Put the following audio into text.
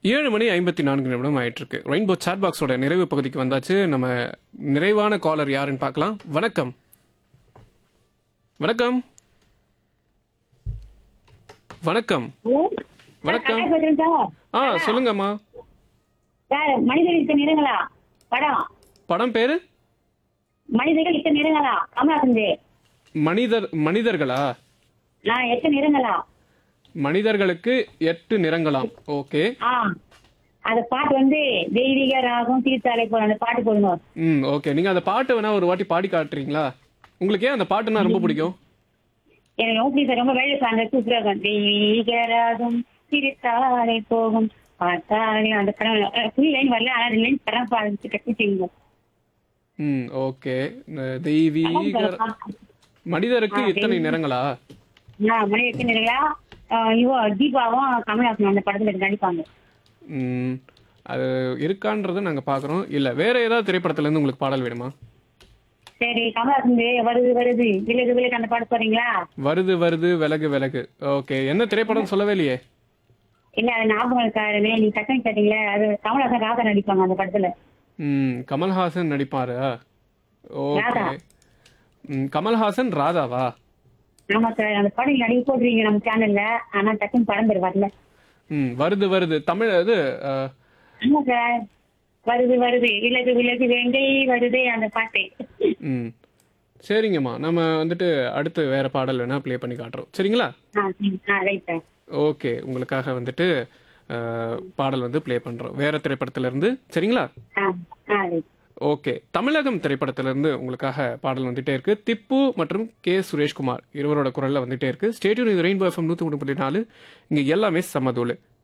ஏழு மணி ஐம்பத்தி நான்கு நிமிடம் ஆயிட்டு இருக்கு ரெயின்போ சாட் பாக்ஸோட நிறைவு பகுதிக்கு வந்தாச்சு நம்ம நிறைவான காலர் யாருன்னு பார்க்கலாம் வணக்கம் வணக்கம் வணக்கம் வணக்கம். சார் ஆ சொல்லுங்கம்மா சார் மனிதர்கள் இத்தனை நிறங்களா படம் படம் பேரு மனிதர்கள் இத்தனை நிறங்களா கமலாசன் மனிதர் மனிதர்களா நான் எத்தனை நிறங்களா மனிதர்களுக்கு எட்டு நிறங்களாம் ஓகே ஆ அந்த பாட்டு வந்து தெய்வீக ராகம் தீர்த்தாலை போல அந்த பாட்டு போடுங்க ம் ஓகே நீங்க அந்த பாட்டு வேணா ஒரு வாட்டி பாடி காட்டுறீங்களா உங்களுக்கு ஏன் அந்த பாட்டுனா ரொம்ப பிடிக்கும் எனக்கு ரொம்ப பிடிக்கும் ரொம்ப வேலை சாங்க சூப்பரா இருக்கும் தெய்வீக ராகம் தீர்த்தாலை போகும் பார்த்தாலே அந்த படம் ஃபுல் லைன் வரல ஆனா ரெண்டு லைன் படம் பாட்டு கட்டிச்சிங்க ம் ஓகே தெய்வீக மனிதருக்கு இத்தனை நிறங்களா மணி எத்தனை நிறங்களா இவோ தீபாவும் கமல்ஹாசன் அந்த படத்துல நடிப்பாங்க ம் அது இருக்கான்றதை நாங்க பார்க்குறோம் இல்ல வேற ஏதாவது திரைப்படத்துல இருந்து உங்களுக்கு பாடல் வேணுமா சரி கமல்ஹாசன் வருது வருது விலகு விலகு அந்த பாட்டு போறீங்களா வருது வருது விலகு விலகு ஓகே என்ன திரைப்படம் சொல்லவே இல்லையே இல்ல அது ஞாபகம் இருக்காருன்னு நீ டக்குனு கேட்டீங்களே அது கமல்ஹாசன் ராதா நடிப்பாங்க அந்த படத்துல ம் கமல்ஹாசன் நடிப்பாரா ஓகே ராதா. ம் கமல்ஹாசன் ராதாவா ஆமா சார் அந்த படம் நடிக்க போடுறீங்க நம்ம சேனல்ல ஆனா டக்குன்னு படம் பேர் வரல ம் வருது வருது தமிழ் இது அஹ், ஆமா சார் வருது வருது விலகு விலகு வேங்கை வருதே அந்த பாட்டு ம் சரிங்கம்மா நம்ம வந்துட்டு அடுத்து வேற பாடல் வேணா ப்ளே பண்ணி காட்டுறோம் சரிங்களா ஆ ம், ஆ ரைட் சார் ஓகே உங்களுக்காக வந்துட்டு அஹ், பாடல் வந்து ப்ளே பண்றோம் வேற திரைப்படத்துல இருந்து சரிங்களா ஆ ஆ ரைட் ஓகே தமிழகம் திரைப்படத்துல இருந்து உங்களுக்காக பாடல் வந்துட்டே இருக்கு திப்பு மற்றும் கே சுரேஷ்குமார் இருவரோட குரல்ல வந்துட்டே இருக்கு ஸ்டேடியம் ரெயின்போ எஃப்எம் நூத்தி மூணு புள்ளி நாலு இங்க எல்லாமே சமதூளு